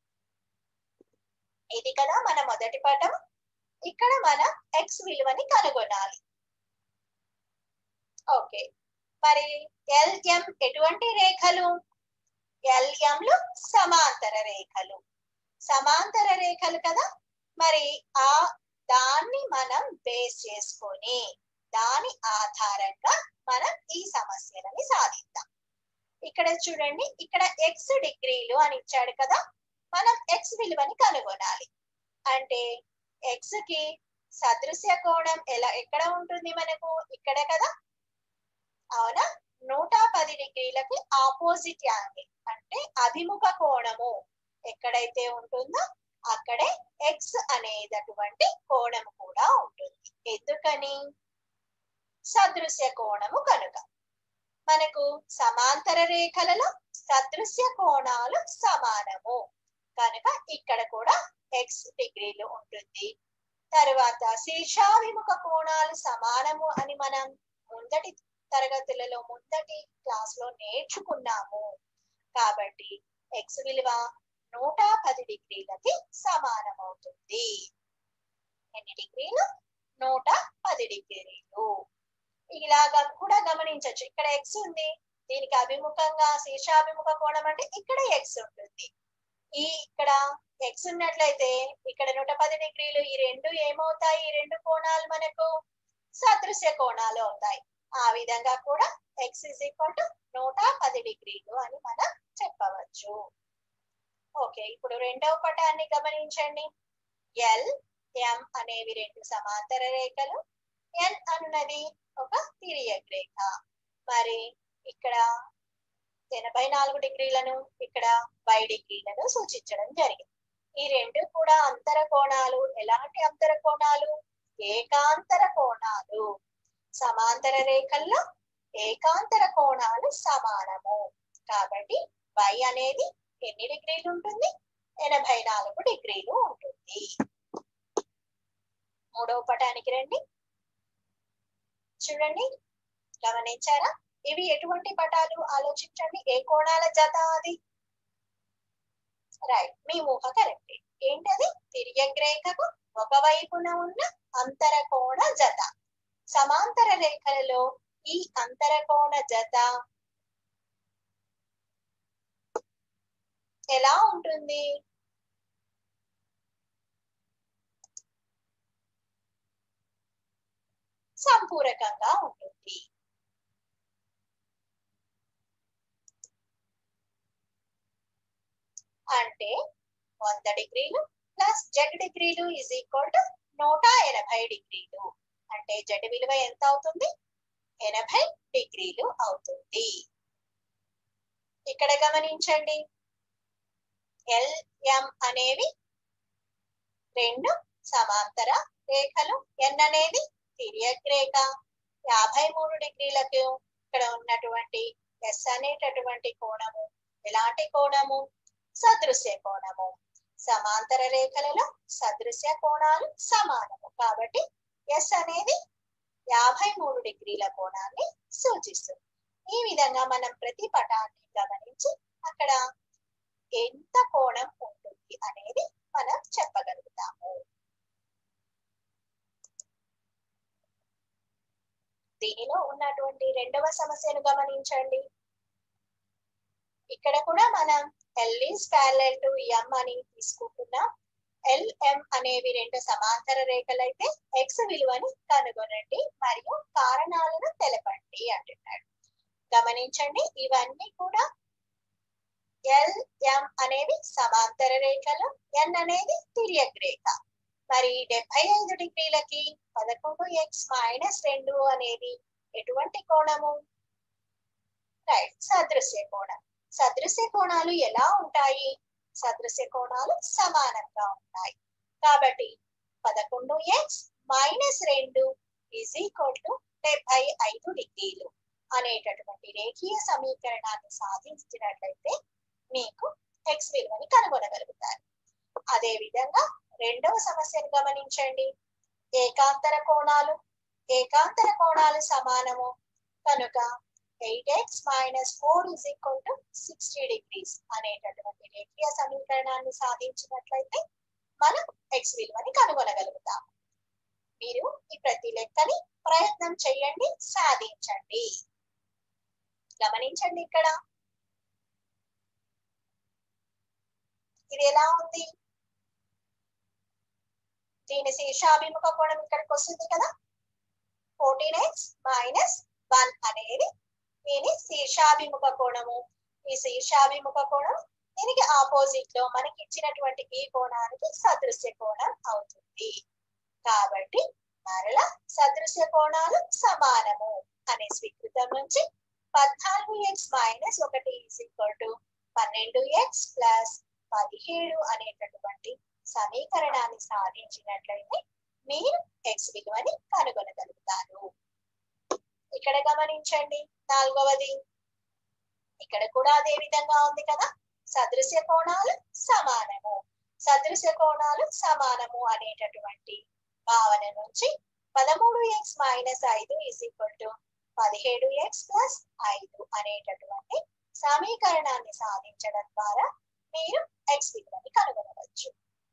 ఇది కదా మన మొదటి పటం ఇక్కడ మనం ఎక్స్ విలువని కనుగొనాలి ఓకే మరి ఎల్ఎం ఎటువంటి రేఖలు ఎల్ఎంలు సమాంతర రేఖలు సమాంతర రేఖలు కదా మరి ఆ దాన్ని మనం బేస్ చేసుకొని దాని ఆధారంగా మనం ఈ సమస్యలని సాధిద్దాం ఇక్కడ చూడండి ఇక్కడ ఎక్స్ డిగ్రీలు అని ఇచ్చాడు కదా మనం ఎక్స్ విలువని కనుగొనాలి అంటే ఎక్స్ కి సదృశ్య కోణం ఎలా ఎక్కడ ఉంటుంది మనకు ఇక్కడ కదా అవునా నూట పది డిగ్రీలకి ఆపోజిట్ యాంగిల్ అంటే అభిముఖ కోణము ఎక్కడైతే ఉంటుందో అక్కడే ఎక్స్ అనేటటువంటి కోణము కూడా ఉంటుంది ఎందుకని సదృశ్య కోణము కనుక మనకు సమాంతర రేఖలలో సదృశ్య కోణాలు సమానము కనుక ఇక్కడ కూడా ఎక్స్ డిగ్రీలు ఉంటుంది తర్వాత శీర్షాభిముఖ కోణాలు సమానము అని మనం ముందటి తరగతులలో ముందటి క్లాస్ లో నేర్చుకున్నాము కాబట్టి ఎక్స్ విలువ నూట పది డిగ్రీలకి సమానమవుతుంది ఎన్ని డిగ్రీలు నూట పది డిగ్రీలు ఇలాగా కూడా గమనించవచ్చు ఇక్కడ ఎక్స్ ఉంది దీనికి అభిముఖంగా శీర్షాభిముఖ కోణం అంటే ఇక్కడ ఎక్స్ ఉంటుంది ఈ ఇక్కడ ఎక్స్ ఉన్నట్లయితే ఇక్కడ నూట పది డిగ్రీలు ఈ రెండు ఏమవుతాయి ఈ రెండు కోణాలు మనకు సదృశ్య కోణాలు అవుతాయి ఆ విధంగా కూడా ఎక్స్ ఇస్ ఈక్వల్ టు నూట పది డిగ్రీలు అని మనం చెప్పవచ్చు ఓకే ఇప్పుడు రెండవ పటాన్ని గమనించండి ఎల్ ఎం అనేవి రెండు సమాంతర రేఖలు ఎన్ అన్నది ఒక తిరియక్ రేఖ మరి ఇక్కడ ఎనభై నాలుగు డిగ్రీలను ఇక్కడ వై డిగ్రీలను సూచించడం జరిగింది ఈ రెండు కూడా అంతర కోణాలు ఎలాంటి అంతర కోణాలు ఏకాంతర కోణాలు సమాంతర రేఖల్లో ఏకాంతర కోణాలు సమానము కాబట్టి వై అనేది ఎన్ని డిగ్రీలు ఉంటుంది ఎనభై నాలుగు డిగ్రీలు ఉంటుంది మూడవ పటానికి రండి చూడండి గమనించారా ఇవి ఎటువంటి పటాలు ఆలోచించండి ఏ కోణాల జత అది రైట్ మీ ఊహ కరెక్ట్ ఏంటది తిర్యగ్రేఖకు ఒకవైపున ఉన్న అంతర కోణ జత సమాంతర రేఖలలో ఈ అంతర కోణ జత ఎలా ఉంటుంది సంపూరకంగా ఉంటుంది అంటే వంద డిగ్రీలు ప్లస్ జెడ్ డిగ్రీలు ఈజ్ ఈక్వల్ టు నూట ఎనభై డిగ్రీలు అంటే జెడ్ విలువ ఎంత అవుతుంది ఎనభై డిగ్రీలు అవుతుంది ఇక్కడ గమనించండి ఎల్ ఎం అనేవి రెండు సమాంతర రేఖలు ఎన్ అనేది తిరియక్ రేఖ యాభై మూడు డిగ్రీలకు ఇక్కడ ఉన్నటువంటి ఎస్ అనేటటువంటి కోణము ఎలాంటి కోణము సదృశ్య కోణము సమాంతర రేఖలలో సదృశ్య కోణాలు సమానము కాబట్టి ఎస్ అనేది యాభై మూడు డిగ్రీల కోణాన్ని సూచిస్తుంది ఈ విధంగా మనం ప్రతి పటాన్ని గమనించి అక్కడ ఎంత కోణం ఉంటుంది అనేది మనం చెప్పగలుగుతాము దీనిలో ఉన్నటువంటి రెండవ సమస్యను గమనించండి ఇక్కడ కూడా మనం L is parallel to M అని తీసుకుంటున్నాం ఎల్ ఎం అనేవి రెండు సమాంతర రేఖలైతే ఎక్స్ విలువని కనుగొనండి మరియు కారణాలను తెలపండి అంటున్నాడు గమనించండి ఇవన్నీ కూడా ఎల్ ఎం అనేవి సమాంతర రేఖలు ఎన్ అనేది తిరియక్ రేఖ మరి డెబ్బై ఐదు డిగ్రీలకి పదకొండు ఎక్స్ మైనస్ రెండు అనేది ఎటువంటి కోణము రైట్ సదృశ్య కోణం సదృశ్య కోణాలు ఎలా ఉంటాయి సదృశ్య కోణాలు సమానంగా ఉంటాయి కాబట్టి పదకొండు ఎక్స్ మైనస్ రెండు ఈజ్ ఈక్వల్ టు డెబ్బై ఐదు డిగ్రీలు అనేటటువంటి రేఖీయ సమీకరణాన్ని సాధించినట్లయితే మీకు ఎక్స్ విలువని కనుగొనగలుగుతారు అదే విధంగా రెండవ సమస్యను గమనించండి ఏకాంతర కోణాలు ఏకాంతర కోణాలు సమానము కనుక eight X minus four is equal to sixty degrees అనేటటువంటి రేఖీయ సమీకరణాన్ని సాధించినట్లయితే మనం ఎక్స్ విలువని కనుగొనగలుగుతాం మీరు ఈ ప్రతి లెక్కని ప్రయత్నం చేయండి సాధించండి గమనించండి ఇక్కడ ఇది ఎలా ఉంది దీని శీర్షాభిముఖ కోణం ఇక్కడికి వస్తుంది కదా ఫోర్టీన్ ఎక్స్ మైనస్ వన్ అనేది దీని శీర్షాభిముఖ కోణము ఈ శీర్షాభిముఖ కోణం దీనికి ఆపోజిట్ లో మనకి ఇచ్చినటువంటి ఈ కోణానికి సదృశ్య కోణం అవుతుంది కాబట్టి మరల సదృశ్య కోణాలు సమానము అనే స్వీకృతం నుంచి పద్నాలుగు ఎక్స్ మైనస్ ఒకటి ఈజ్ ఈక్వల్ టు పన్నెండు ఎక్స్ ప్లస్ పదిహేడు అనేటటువంటి సమీకరణాన్ని సాధించినట్లయితే మీరు ఎక్స్ విలువని కనుగొనగలుగుతారు ఇక్కడ గమనించండి నాలుగవది ఇక్కడ కూడా అదే విధంగా ఉంది కదా సదృశ్య కోణాలు సమానము సదృశ్య కోణాలు సమానము అనేటటువంటి భావన నుంచి పదమూడు ఎక్స్ మైనస్ ఐదు ఈజ్ ఈక్వల్ టు పదిహేడు ఎక్స్ ప్లస్ ఐదు అనేటటువంటి సమీకరణాన్ని సాధించడం ద్వారా మీరు ఎక్స్ విలువని కనుగొనవచ్చు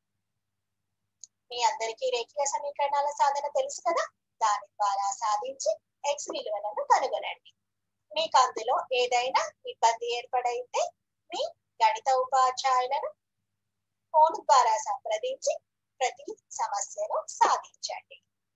మీ అందరికీ రేఖీయ సమీకరణాల సాధన తెలుసు కదా దాని ద్వారా సాధించి ఎక్స్ విలువలను కనుగొనండి మీకు అందులో ఏదైనా ఇబ్బంది ఏర్పడైతే మీ గణిత ఉపాధ్యాయులను ఫోన్ ద్వారా సంప్రదించి ప్రతి సమస్యను సాధించండి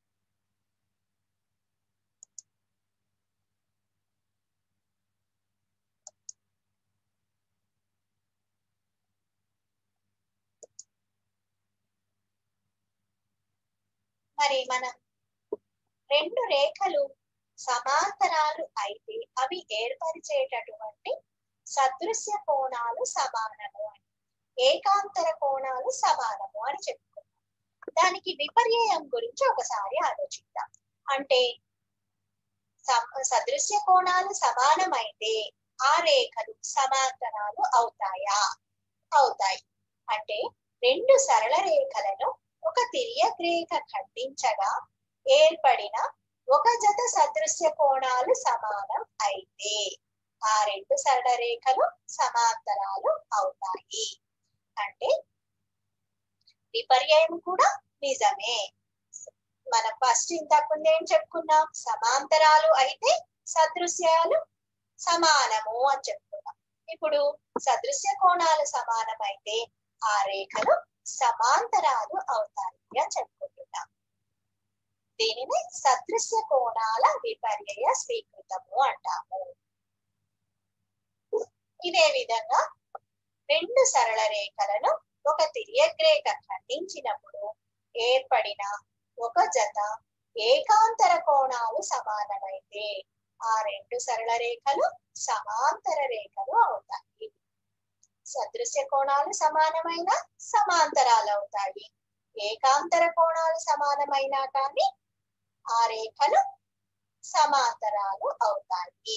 మరి మనం రెండు రేఖలు సమాంతరాలు అయితే అవి ఏర్పరిచేటటువంటి సదృశ్య కోణాలు సమానము అని ఏకాంతర కోణాలు సమానము అని చెప్పుకున్నాం దానికి విపర్యయం గురించి ఒకసారి ఆలోచిద్దాం అంటే సమ- సదృశ్య కోణాలు సమానమైతే ఆ రేఖలు సమాంతరాలు అవుతాయా అవుతాయి అంటే రెండు సరళ రేఖలను ఒక తిరియక్ రేఖ ఖండించగా ఏర్పడిన ఒక జత సదృశ్య కోణాలు సమానం అయితే ఆ రెండు సరళ రేఖలు సమాంతరాలు అవుతాయి అంటే విపర్యాయం కూడా నిజమే మనం ఫస్ట్ ఇంతకుముందు ఏం చెప్పుకున్నాం సమాంతరాలు అయితే సదృశ్యాలు సమానము అని చెప్పుకున్నాం ఇప్పుడు సదృశ్య కోణాలు సమానమైతే ఆ రేఖలు సమాంతరాలు అవుతాయి అని చెప్పుకుంటున్నాం దీనిని సదృశ్య కోణాల విపర్యయ స్వీకృతము అంటాము ఇదే విధంగా రెండు సరళ రేఖలను ఒక తిర్యగ్రేఖ ఖండించినప్పుడు ఏర్పడిన ఒక జత ఏకాంతర కోణాలు సమానమైతే ఆ రెండు సరళ రేఖలు సమాంతర రేఖలు అవుతాయి సదృశ్య కోణాలు సమానమైన సమాంతరాలు అవుతాయి ఏకాంతర కోణాలు సమానమైనా కానీ ఆ రేఖలు సమాంతరాలు అవుతాయి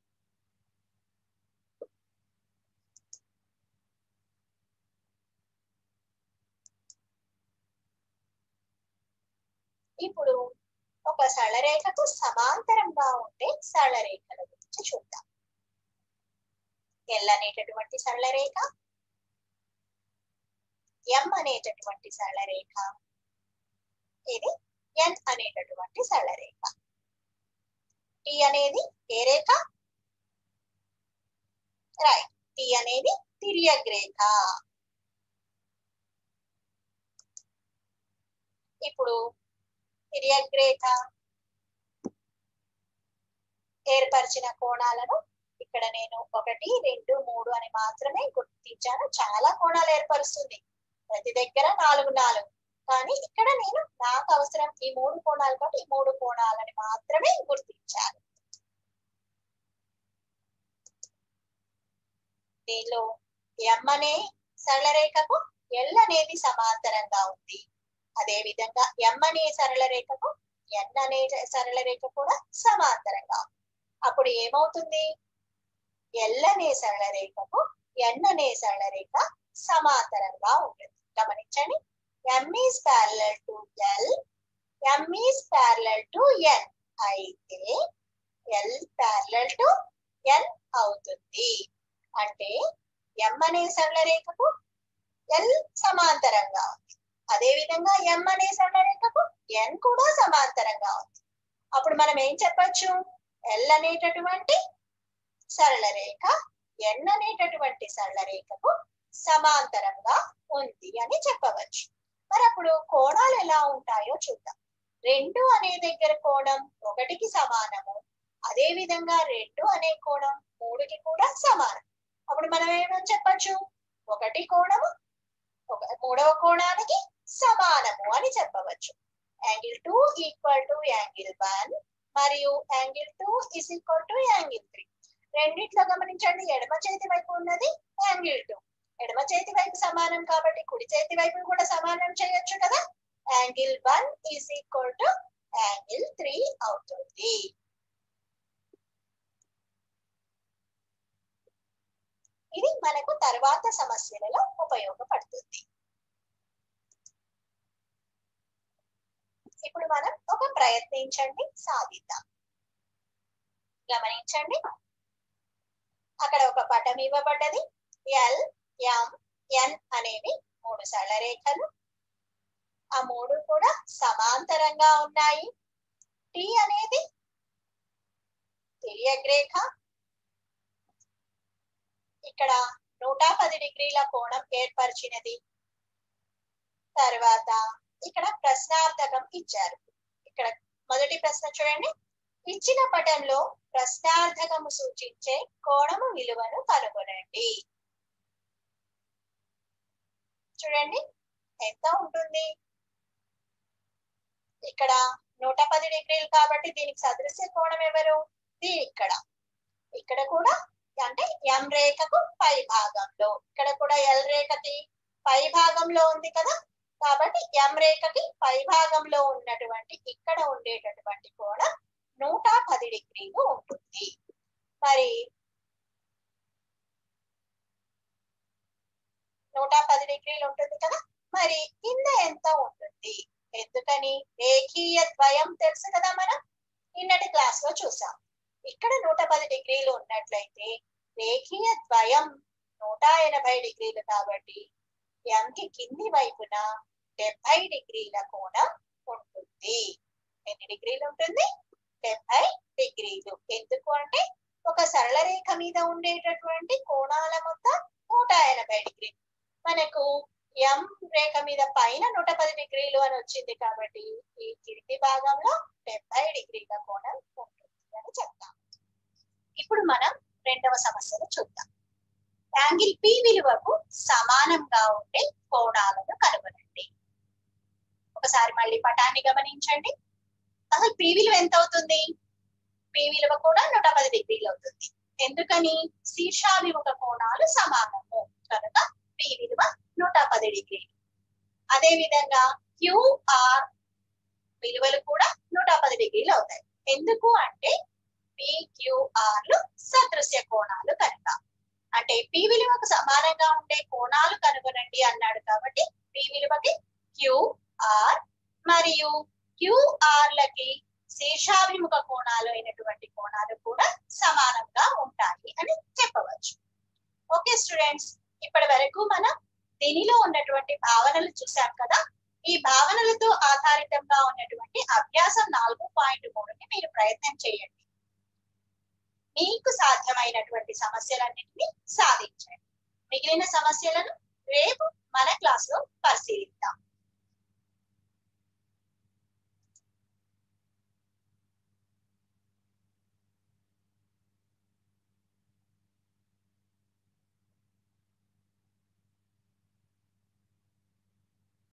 ఇప్పుడు ఒక సరళరేఖకు సమాంతరంగా ఉండే సరళరేఖల గురించి చూద్దాం ఎల్ అనేటటువంటి సరళరేఖ ఎం అనేటటువంటి సరళరేఖ ఇది ఎన్ అనేటటువంటి సరళరేఖ టి అనేది ఏ రేఖ రైట్ టి అనేది తిరియగ్ రేఖ ఇప్పుడు తిరియగ్ రేఖ ఏర్పరిచిన కోణాలను ఇక్కడ నేను ఒకటి రెండు మూడు అని మాత్రమే గుర్తించాను చాలా కోణాలు ఏర్పరుస్తుంది ప్రతి దగ్గర నాలుగు నాలుగు కానీ ఇక్కడ నేను నాకు అవసరం ఈ మూడు కోణాలు కాబట్టి ఈ మూడు కోణాలని మాత్రమే గుర్తించాను దీనిలో ఎం అనే సరళ రేఖకు ఎల్ అనేది సమాంతరంగా ఉంది అదే విధంగా ఎం అనే సరళ రేఖకు ఎన్ అనే సరళ రేఖ కూడా సమాంతరంగా ఉంది అప్పుడు ఏమవుతుంది ఎల్ అనే సరళ రేఖకు ఎన్ అనే సరళ రేఖ సమాంతరంగా ఉంటుంది గమనించండి M is parallel to L M is parallel to N అయితే ఎల్ ప్యారలల్ టు ఎన్ అవుతుంది అంటే ఎం అనే సరళ రేఖకు ఎల్ సమాంతరంగా ఉంది అదే విధంగా ఎం అనే సరళ రేఖకు ఎన్ కూడా సమాంతరంగా ఉంది అప్పుడు మనం ఏం చెప్పొచ్చు ఎల్ అనేటటువంటి సరళ రేఖ ఎన్ అనేటటువంటి సరళ రేఖకు సమాంతరంగా ఉంది అని చెప్పవచ్చు మరి అప్పుడు కోణాలు ఎలా ఉంటాయో చూద్దాం రెండు అనే దగ్గర కోణం ఒకటికి సమానము అదే విధంగా రెండు అనే కోణం మూడుకి కూడా సమానం అప్పుడు మనం ఏమని చెప్పచ్చు ఒకటి కోణము ఒక మూడవ కోణానికి సమానము అని చెప్పవచ్చు angle two equal to angle one మరియు angle two is equal to angle three రెండిట్లో గమనించండి ఎడమ చేతి వైపు ఉన్నది యాంగిల్ టూ ఎడమ చేతి వైపు సమానం కాబట్టి కుడి చేతి వైపు కూడా సమానం చేయొచ్చు కదా angle one is equal to angle three అవుతుంది ఇది మనకు తర్వాత సమస్యలలో ఉపయోగపడుతుంది ఇప్పుడు మనం ఒక ప్రయత్నించండి సాధిద్దాం గమనించండి అక్కడ ఒక పటం ఇవ్వబడ్డది ఎల్ ఎం ఎన్ అనేవి మూడు సరళ రేఖలు ఆ మూడు కూడా సమాంతరంగా ఉన్నాయి టి అనేది తిరియగ్ రేఖ ఇక్కడ నూట పది డిగ్రీల కోణం ఏర్పరిచినది తర్వాత ఇక్కడ ప్రశ్నార్థకం ఇచ్చారు ఇక్కడ మొదటి ప్రశ్న చూడండి ఇచ్చిన పటంలో ప్రశ్నార్థకము సూచించే కోణము విలువను కనుగొనండి చూడండి ఎంత ఉంటుంది ఇక్కడ నూట పది డిగ్రీలు కాబట్టి దీనికి సదృశ్య కోణం ఎవరు ఇది ఇక్కడ ఇక్కడ కూడా అంటే ఎం రేఖకు పై భాగంలో ఇక్కడ కూడా ఎల్ రేఖకి పై భాగంలో ఉంది కదా కాబట్టి ఎం రేఖకి పై భాగంలో ఉన్నటువంటి ఇక్కడ ఉండేటటువంటి కోణం నూట పది డిగ్రీలు ఉంటుంది మరి నూట పది డిగ్రీలు ఉంటుంది కదా మరి కింద ఎంత ఉంటుంది ఎందుకని రేఖీయ ద్వయం తెలుసు కదా మనం నిన్నటి క్లాస్ లో చూసాం ఇక్కడ నూట పది డిగ్రీలు ఉన్నట్లయితే రేఖీయ ద్వయం నూట ఎనభై డిగ్రీలు కాబట్టి ఎంకి కింది వైపున డెబ్బై డిగ్రీల కోణం ఉంటుంది ఎన్ని డిగ్రీలు ఉంటుంది డెబ్బై డిగ్రీలు ఎందుకు అంటే ఒక సరళ రేఖ మీద ఉండేటటువంటి కోణాల మొత్తం నూట ఎనభై డిగ్రీలు మనకు ఎం రేఖ మీద పైన నూట పది డిగ్రీలు అని వచ్చింది కాబట్టి ఈ కింది భాగంలో డెబ్బై డిగ్రీల కోణం ఉంటుంది అని చెప్తాం ఇప్పుడు మనం రెండవ సమస్యను చూద్దాం యాంగిల్ పి విలువకు సమానంగా ఉండే కోణాలను కనుగొనండి ఒకసారి మళ్ళీ పటాన్ని గమనించండి అసలు పి విలువ ఎంత అవుతుంది పి విలువ కూడా నూట పది డిగ్రీలు అవుతుంది ఎందుకని శీర్షాభిముఖ కోణాలు సమానము కనుక పి విలువ నూట పది డిగ్రీలు అదే విధంగా క్యూఆర్ విలువలు కూడా నూట పది డిగ్రీలు అవుతాయి ఎందుకు అంటే పిక్యూఆర్లు సదృశ్య కోణాలు కనుక అంటే పి విలువకు సమానంగా ఉండే కోణాలు కనుగొనండి అన్నాడు కాబట్టి పి విలువకి క్యూఆర్ మరియు క్యూఆర్లకి శీర్షాభిముఖ కోణాలు అయినటువంటి కోణాలు కూడా సమానంగా ఉంటాయి అని చెప్పవచ్చు ఓకే స్టూడెంట్స్ ఇప్పటి వరకు మనం దీనిలో ఉన్నటువంటి భావనలు చూసాం కదా ఈ భావనలతో ఆధారితంగా ఉన్నటువంటి అభ్యాసం నాలుగు పాయింట్ మూడుని మీరు ప్రయత్నం చేయండి మీకు సాధ్యమైనటువంటి సమస్యలన్నింటినీ సాధించండి మిగిలిన సమస్యలను రేపు మన క్లాస్ లో పరిశీలిద్దాం